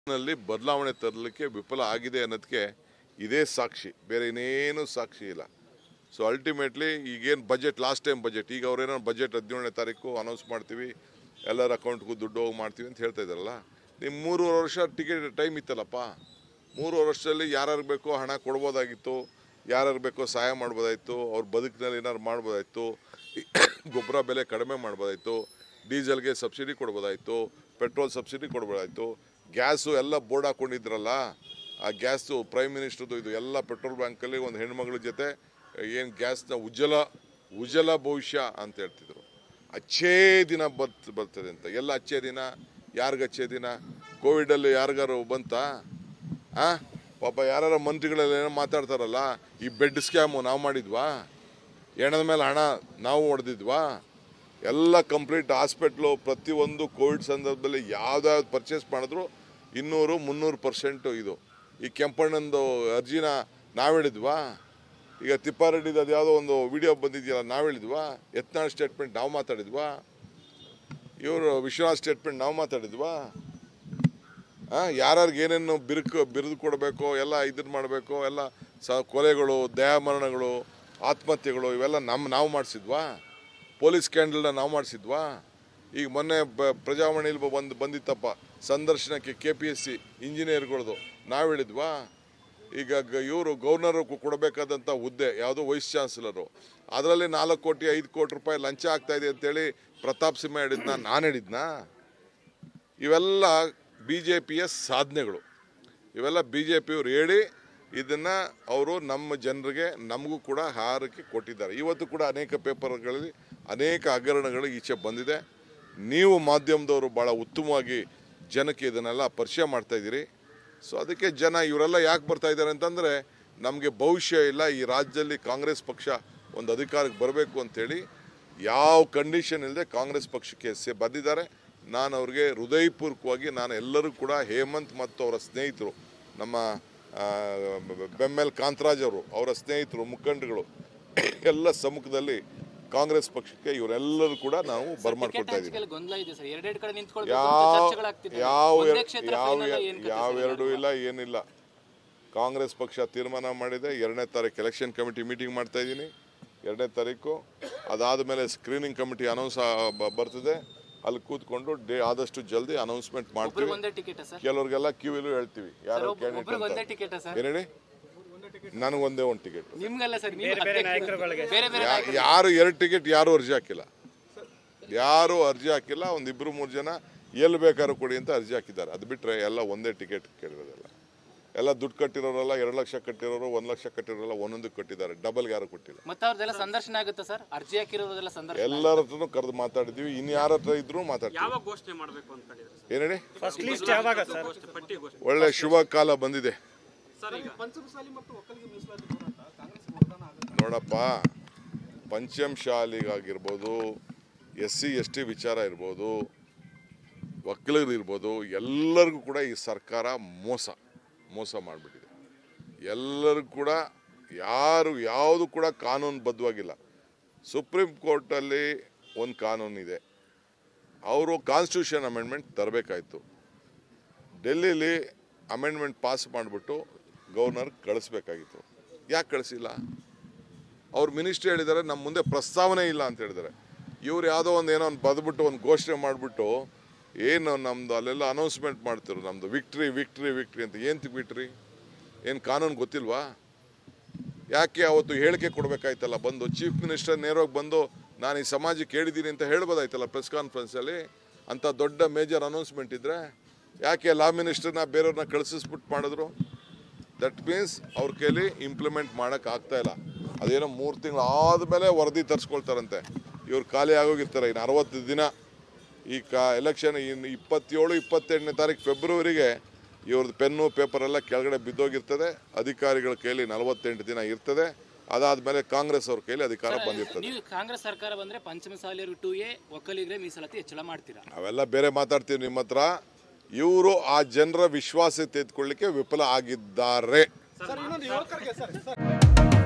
ನಲ್ಲಿ ಬದಲಾವಣೆ ತರಲಿಕ್ಕೆ ವಿಫಲ ಆಗಿದೆ ಅನ್ನೋದಕ್ಕೆ ಇದೇ ಸಾಕ್ಷಿ ಬೇರೆ ಇನ್ನೇನು ಸಾಕ್ಷಿ ಇಲ್ಲ ಸೊ ಅಲ್ಟಿಮೇಟ್ಲಿ ಈಗೇನು ಬಜೆಟ್ ಲಾಸ್ಟ್ ಟೈಮ್ ಬಜೆಟ್ ಈಗ ಅವ್ರೇನೋ ಬಜೆಟ್ ಹದಿನೇಳನೇ ತಾರೀಕು ಅನೌನ್ಸ್ ಮಾಡ್ತೀವಿ ಎಲ್ಲರ ಅಕೌಂಟ್ಗೂ ದುಡ್ಡು ಹೋಗಿ ಮಾಡ್ತೀವಿ ಅಂತ ಹೇಳ್ತಾ ಇದ್ದಾರಲ್ಲ ನಿಮ್ಮ ಮೂರುವರೆ ವರ್ಷ ಟಿಕೆಟ್ ಟೈಮ್ ಇತ್ತಲ್ಲಪ್ಪ ಮೂರುವರೆ ವರ್ಷದಲ್ಲಿ ಯಾರ್ಯಾರು ಬೇಕೋ ಹಣ ಕೊಡ್ಬೋದಾಗಿತ್ತು ಯಾರ್ಯಾರು ಬೇಕೋ ಸಹಾಯ ಮಾಡ್ಬೋದಾಯಿತು ಅವ್ರ ಬದುಕಿನಲ್ಲಿ ಏನಾದ್ರು ಮಾಡ್ಬೋದಾಯಿತು ಗೊಬ್ಬರ ಬೆಲೆ ಕಡಿಮೆ ಮಾಡ್ಬೋದಾಯಿತು ಡೀಸೆಲ್ಗೆ ಸಬ್ಸಿಡಿ ಕೊಡ್ಬೋದಾಯಿತು ಪೆಟ್ರೋಲ್ ಸಬ್ಸಿಡಿ ಕೊಡ್ಬೋದಾಯಿತು ಗ್ಯಾಸು ಎಲ್ಲ ಬೋರ್ಡ್ ಹಾಕ್ಕೊಂಡಿದ್ರಲ್ಲ ಆ ಗ್ಯಾಸು ಪ್ರೈಮ್ ಮಿನಿಸ್ಟ್ರದ್ದು ಇದು ಎಲ್ಲ ಪೆಟ್ರೋಲ್ ಬ್ಯಾಂಕಲ್ಲಿ ಒಂದು ಹೆಣ್ಮಗಳ ಜೊತೆ ಏನು ಗ್ಯಾಸ್ನ ಉಜ್ವಲ ಉಜ್ವಲ ಭವಿಷ್ಯ ಅಂತ ಹೇಳ್ತಿದ್ರು ಅಚ್ಚೇ ದಿನ ಬರ್ತ್ ಬರ್ತದೆ ಅಂತ ಎಲ್ಲ ಅಚ್ಚೇ ದಿನ ಯಾರಿಗ ಅಚ್ಚೇ ದಿನ ಕೋವಿಡಲ್ಲಿ ಯಾರಿಗಾರು ಬಂತಾ ಆ ಪಾಪ ಯಾರು ಮಂತ್ರಿಗಳೆಲ್ಲ ಏನೋ ಮಾತಾಡ್ತಾರಲ್ಲ ಈ ಬೆಡ್ ಸ್ಕ್ಯಾಮು ನಾವು ಮಾಡಿದ್ವಾ ಹೆಣದ ಮೇಲೆ ಹಣ ನಾವು ಹೊಡೆದಿದ್ವಾ ಎಲ್ಲ ಕಂಪ್ಲೀಟ್ ಹಾಸ್ಪಿಟ್ಲು ಪ್ರತಿಯೊಂದು ಕೋವಿಡ್ ಸಂದರ್ಭದಲ್ಲಿ ಯಾವ್ದಾವ್ದು ಪರ್ಚೇಸ್ ಮಾಡಿದ್ರು ಇನ್ನೂರು ಮುನ್ನೂರು ಪರ್ಸೆಂಟು ಇದು ಈ ಕೆಂಪಣ್ಣಂದು ಅರ್ಜಿನ ನಾವು ಹೇಳಿದ್ವಾ ಈಗ ತಿಪ್ಪಾರೆಡ್ಡಿದು ಅದು ಯಾವುದೋ ಒಂದು ವಿಡಿಯೋ ಬಂದಿದೆಯಲ್ಲ ನಾವು ಹೇಳಿದ್ವಾ ಯತ್ನಾಳ್ ಸ್ಟೇಟ್ಮೆಂಟ್ ನಾವು ಮಾತಾಡಿದ್ವಾ ಇವರು ವಿಶ್ವನಾಥ್ ಸ್ಟೇಟ್ಮೆಂಟ್ ನಾವು ಮಾತಾಡಿದ್ವಾ ಯಾರ್ಯಾರಿಗೆ ಏನೇನು ಬಿರುಕು ಬಿರುದು ಕೊಡಬೇಕು ಎಲ್ಲ ಇದನ್ನ ಮಾಡಬೇಕು ಎಲ್ಲ ಸ ಕೊಲೆಗಳು ದಯಾಮರಣಗಳು ಆತ್ಮಹತ್ಯೆಗಳು ಇವೆಲ್ಲ ನಮ್ಮ ನಾವು ಮಾಡಿಸಿದ್ವಾ ಪೊಲೀಸ್ ಕ್ಯಾಂಡಲ್ನ ನಾವು ಮಾಡಿಸಿದ್ವಾ ಈಗ ಮೊನ್ನೆ ಬ ಪ್ರಜಾವಾಣಿಲಿ ಬಂದು ಬಂದಿತ್ತಪ್ಪ ಸಂದರ್ಶನಕ್ಕೆ ಕೆ ಪಿ ಎಸ್ ಸಿ ಇಂಜಿನಿಯರ್ಗಳದು ನಾವು ಹೇಳಿದ್ವಾ ಈಗ ಇವರು ಗವರ್ನರ್ ಕೊಡಬೇಕಾದಂಥ ಹುದ್ದೆ ಯಾವುದೋ ವೈಸ್ ಚಾನ್ಸಲರು ಅದರಲ್ಲಿ ನಾಲ್ಕು ಕೋಟಿ ಐದು ಕೋಟಿ ರೂಪಾಯಿ ಲಂಚ ಆಗ್ತಾ ಇದೆ ಅಂತೇಳಿ ಪ್ರತಾಪ್ ಸಿಂಹ ಹೇಳಿದ್ನ ನಾನು ಹೇಳಿದ್ನಾ ಇವೆಲ್ಲ ಬಿ ಜೆ ಪಿಯ ಸಾಧನೆಗಳು ಇವೆಲ್ಲ ಬಿ ಜೆ ಪಿಯವ್ರು ಹೇಳಿ ಇದನ್ನು ಅವರು ನಮ್ಮ ಜನರಿಗೆ ನಮಗೂ ಕೂಡ ಹಾರಕ್ಕೆ ಕೊಟ್ಟಿದ್ದಾರೆ ಇವತ್ತು ಕೂಡ ಅನೇಕ ಪೇಪರ್ಗಳಲ್ಲಿ ಅನೇಕ ಹಗರಣಗಳು ಈಚೆ ಬಂದಿದೆ ನೀವು ಮಾಧ್ಯಮದವರು ಭಾಳ ಉತ್ತಮವಾಗಿ ಜನಕ್ಕೆ ಇದನ್ನೆಲ್ಲ ಪರಿಚಯ ಮಾಡ್ತಾ ಇದ್ದೀರಿ ಸೊ ಅದಕ್ಕೆ ಜನ ಇವರೆಲ್ಲ ಯಾಕೆ ಬರ್ತಾ ಇದ್ದಾರೆ ಅಂತಂದರೆ ನಮಗೆ ಭವಿಷ್ಯ ಇಲ್ಲ ಈ ರಾಜ್ಯದಲ್ಲಿ ಕಾಂಗ್ರೆಸ್ ಪಕ್ಷ ಒಂದು ಅಧಿಕಾರಕ್ಕೆ ಬರಬೇಕು ಅಂತೇಳಿ ಯಾವ ಕಂಡೀಷನ್ ಇಲ್ಲದೆ ಕಾಂಗ್ರೆಸ್ ಪಕ್ಷಕ್ಕೆ ಸೆ ಬಂದಿದ್ದಾರೆ ನಾನು ಅವ್ರಿಗೆ ಹೃದಯಪೂರ್ವಕವಾಗಿ ನಾನು ಎಲ್ಲರೂ ಕೂಡ ಹೇಮಂತ್ ಮತ್ತು ಅವರ ಸ್ನೇಹಿತರು ನಮ್ಮ ಆ, ಬೆಮ್ಮೆಲ್ ಕಾಂತರಾಜ್ ಅವರು ಅವರ ಸ್ನೇಹಿತರು ಮುಖಂಡಗಳು ಎಲ್ಲ ಸಮ್ಮುಖದಲ್ಲಿ ಕಾಂಗ್ರೆಸ್ ಪಕ್ಷಕ್ಕೆ ಇವರೆಲ್ಲರೂ ಕೂಡ ನಾವು ಬರ್ಮಾಡ್ಕೊಳ್ತಾ ಇದ್ದೀವಿ ಹಂಚಿಕೆಯಲ್ಲಿ ಗೊಂದಲ ಇದೆ ಸರ್ ಎರಡೆರಡು ಕಡೆ ನಿಂತ್ಕೊಳ್ಬೇಕು ಯಾವ ಅಂತ ಚರ್ಚೆಗಳಾಗ್ತಿದೆ ಯಾವ ಒಂದೇ ಕ್ಷೇತ್ರ ಯಾವ final ಏನ್ ಕಥೆ ಯಾವ ಸರ್? ಎರಡೂ ಇಲ್ಲ ಏನಿಲ್ಲ ಕಾಂಗ್ರೆಸ್ ಪಕ್ಷ ತೀರ್ಮಾನ ಮಾಡಿದೆ ಎರಡನೇ ತಾರೀಕು ಎಲೆಕ್ಷನ್ ಕಮಿಟಿ ಮೀಟಿಂಗ್ ಮಾಡ್ತಾ ಇದ್ದೀನಿ ಎರಡನೇ ತಾರೀಕು ಅದಾದ ಮೇಲೆ ಸ್ಕ್ರೀನಿಂಗ್ ಕಮಿಟಿ ಅನೌನ್ಸ್ ಬರ್ತದೆ ಅಲ್ಲಿ ಕೂತ್ಕೊಂಡು ಡೇ ಆದಷ್ಟು ಜಲ್ದಿ ಅನೌನ್ಸ್ಮೆಂಟ್ ಒಬ್ರಿಗೆ ಮಾಡ್ತೀವಿ ಒಂದೇ ಟಿಕೆಟ್ ಸರ್ ಕೆಲವ್ರಿಗೆಲ್ಲ ಕ್ಯೂವಿಲು ಹೇಳ್ತೀವಿ ಯಾರು ಒಬ್ರಿಗೆ ಒಂದೇ ಕ್ಯಾಂಡಿಡೇಟ್ ಟಿಕೆಟ್ ಸರ್ ಏನ್ ಹೇಳಿ ನನಗೊಂದೇ ಒಂದು ಟಿಕೆಟ್ ನಿಮ್ಗಲ್ಲ ಸರ್ ನೀವು ಅಧ್ಯಕ್ಷ- ಬೇರೆ ಬೇರೆ ಯಾ- ಯಾರು ಎರಡು ಟಿಕೆಟ್ ಯಾರು ಅರ್ಜಿ ಹಾಕಿಲ್ಲ ಯಾರು ಅರ್ಜಿ ಹಾಕಿಲ್ಲ ಒಂದು ಇಬ್ರು ಮೂರು ಜನ ಎಲ್ಲಿ ಬೇಕಾದ್ರೂ ಕೊಡಿ ಅಂತ ಅರ್ಜಿ ಹಾಕಿದ್ದಾರೆ ಅದು ಬಿಟ್ರೆ ಎಲ್ಲ ಒಂದೇ ಟಿಕೆಟ್ ಕೇಳಿರೋದಲ್ಲ ಎಲ್ಲ ದುಡ್ಡು ಕಟ್ಟಿರೋರೆಲ್ಲ ಎರಡು ಲಕ್ಷ ಕಟ್ಟಿರೋರು ಒಂದು ಲಕ್ಷ ಕಟ್ಟಿರೋರೆಲ್ಲ ಒಂದೊಂದಕ್ಕೆ ಕಟ್ಟಿದ್ದಾರೆ ಡಬಲ್ಗೆ ಯಾರು ಕೊಟ್ಟಿಲ್ಲ ಮತ್ತೆ ಅವ್ರದ್ದೆಲ್ಲ ಸಂದರ್ಶನ ಆಗುತ್ತೆ ಸರ್ ಅರ್ಜಿ ಹಾಕಿರೋದೆಲ್ಲ ಸಂದರ್ಶನ ಎಲ್ಲರ ಹತ್ರನೂ ಕರೆದು ಮಾತಾಡಿದ್ವಿ ಇನ್ನು ಯಾರ ಹತ್ರ ಇದ್ರೂ ಮಾತಾಡ್ತೀವಿ ಯಾವಾಗ ಘೋಷಣೆ ಮಾಡಬೇಕು ಅಂತ ಹೇಳಿದ್ರೆ ಸರ್ ಏನ್ ಹೇಳಿ ಫಸ್ಟ್ ಲಿಸ್ಟ್ ಯಾವಾಗ ಸರ್ ಘೋಷಣೆ ಪಟ್ಟಿ ಘೋಷಣೆ ಒಳ್ಳೆ ಶುಭ ಕಾಲ ಬಂದಿದೆ ಸರ್ ಈಗ ನೋಡಪ್ಪ ಪಂಚಮ ಶಾಲೆಗಾಗಿರ್ಬೋದು ಎಸ್ ಸಿ ಎಸ್ ಟಿ ವಿಚಾರ ಇರ್ಬೋದು ಒಕ್ಕಲಿಗರು ಇರ್ಬೋದು ಎಲ್ಲರಿಗೂ ಕೂಡ ಈ ಸರ್ಕಾರ ಮೋಸ ಮೋಸ ಮಾಡಿಬಿಟ್ಟಿದೆ ಎಲ್ಲರಿಗೂ ಕೂಡ ಯಾರು ಯಾವುದು ಕೂಡ ಕಾನೂನುಬದ್ಧವಾಗಿಲ್ಲ ಸುಪ್ರೀಂ ಕೋರ್ಟಲ್ಲಿ ಒಂದು ಕಾನೂನಿದೆ ಅವರು ಕಾನ್ಸ್ಟಿಟ್ಯೂಷನ್ ಅಮೆಂಡ್ಮೆಂಟ್ ತರಬೇಕಾಯ್ತು ಡೆಲ್ಲಿಲಿ ಅಮೆಂಡ್ಮೆಂಟ್ ಪಾಸ್ ಮಾಡಿಬಿಟ್ಟು ಗವರ್ನರ್ ಕಳಿಸ್ಬೇಕಾಗಿತ್ತು ಯಾಕೆ ಕಳಿಸಿಲ್ಲ ಅವ್ರ ಮಿನಿಸ್ಟ್ರಿ ಹೇಳಿದ್ದಾರೆ ನಮ್ಮ ಮುಂದೆ ಪ್ರಸ್ತಾವನೆ ಇಲ್ಲ ಅಂತ ಹೇಳಿದ್ದಾರೆ ಇವ್ರು ಯಾವುದೋ ಒಂದು ಏನೋ ಒಂದು ಬದ್ಬಿಟ್ಟು ಒಂದು ಘೋಷಣೆ ಮಾಡಿಬಿಟ್ಟು ಏನು ನಮ್ಮದು ಅಲ್ಲೆಲ್ಲ ಅನೌನ್ಸ್ಮೆಂಟ್ ಮಾಡ್ತಿರು ನಮ್ಮದು ವಿಕ್ಟ್ರಿ ವಿಕ್ಟ್ರಿ ವಿಕ್ಟ್ರಿ ಅಂತ ಏನು ವಿಕ್ಟ್ರಿ ಏನು ಕಾನೂನು ಗೊತ್ತಿಲ್ವಾ ಯಾಕೆ ಅವತ್ತು ಹೇಳಿಕೆ ಕೊಡಬೇಕಾಯ್ತಲ್ಲ ಬಂದು ಚೀಫ್ ಮಿನಿಸ್ಟರ್ ನೇರವಾಗಿ ಬಂದು ನಾನು ಈ ಸಮಾಜಕ್ಕೆ ಹೇಳಿದ್ದೀನಿ ಅಂತ ಹೇಳ್ಬೋದಾಯ್ತಲ್ಲ ಪ್ರೆಸ್ ಕಾನ್ಫರೆನ್ಸಲ್ಲಿ ಅಂಥ ದೊಡ್ಡ ಮೇಜರ್ ಅನೌನ್ಸ್ಮೆಂಟ್ ಇದ್ದರೆ ಯಾಕೆ ಲಾ ಮಿನಿಸ್ಟರ್ನ ಬೇರೆಯವ್ರನ್ನ ಕಳಿಸಿಸ್ಬಿಟ್ಟು ಮಾಡಿದ್ರು ದಟ್ ಮೀನ್ಸ್ ಅವ್ರ ಕೈಲಿ ಇಂಪ್ಲಿಮೆಂಟ್ ಮಾಡೋಕೆ ಆಗ್ತಾ ಇಲ್ಲ ಅದೇನೋ ಮೂರು ತಿಂಗಳು ಆದಮೇಲೆ ವರದಿ ತರಿಸ್ಕೊಳ್ತಾರಂತೆ ಇವ್ರು ಖಾಲಿ ಆಗೋಗಿರ್ತಾರೆ ಇನ್ನು ಅರವತ್ತು ದಿನ ಈ ಕಾ ಎಲೆಕ್ಷನ್ ಇನ್ನು ಇಪ್ಪತ್ತೇಳು ಇಪ್ಪತ್ತೆಂಟನೇ ತಾರೀಕು ಫೆಬ್ರವರಿಗೆ ಇವ್ರದ್ದು ಪೆನ್ನು ಪೇಪರ್ ಎಲ್ಲ ಕೆಳಗಡೆ ಬಿದ್ದೋಗಿರ್ತದೆ ಅಧಿಕಾರಿಗಳ ಕೈಲಿ ನಲವತ್ತೆಂಟು ದಿನ ಇರ್ತದೆ ಅದಾದಮೇಲೆ ಕಾಂಗ್ರೆಸ್ ಅವ್ರ ಕೈಲಿ ಅಧಿಕಾರ ಬಂದಿರ್ತದೆ ನೀವು ಕಾಂಗ್ರೆಸ್ ಸರ್ಕಾರ ಬಂದ್ರೆ ಪಂಚಮಸಾಲಿಯರು ಟೂ ಎ ಒಕ್ಕಲಿಗರೇ ಮೀಸಲಾತಿ ಹೆಚ್ಚಳ ಮಾಡ್ತೀರಾ ಅವೆಲ್ಲ ಬೇರೆ ಮಾತಾಡ್ತೀವಿ ನಿಮ್ಮ ಹತ್ರ ಇವರು ಆ ಜನರ ವಿಶ್ವಾಸ ತೆಗೆದುಕೊಳ್ಳಿಕ್ಕೆ ವಿಫಲ ಆಗಿದ್ದಾರೆ ಸರ್ ಇನ್ನೊಂದು ಯುವಕರಿಗೆ ಸರ್ ಸರ್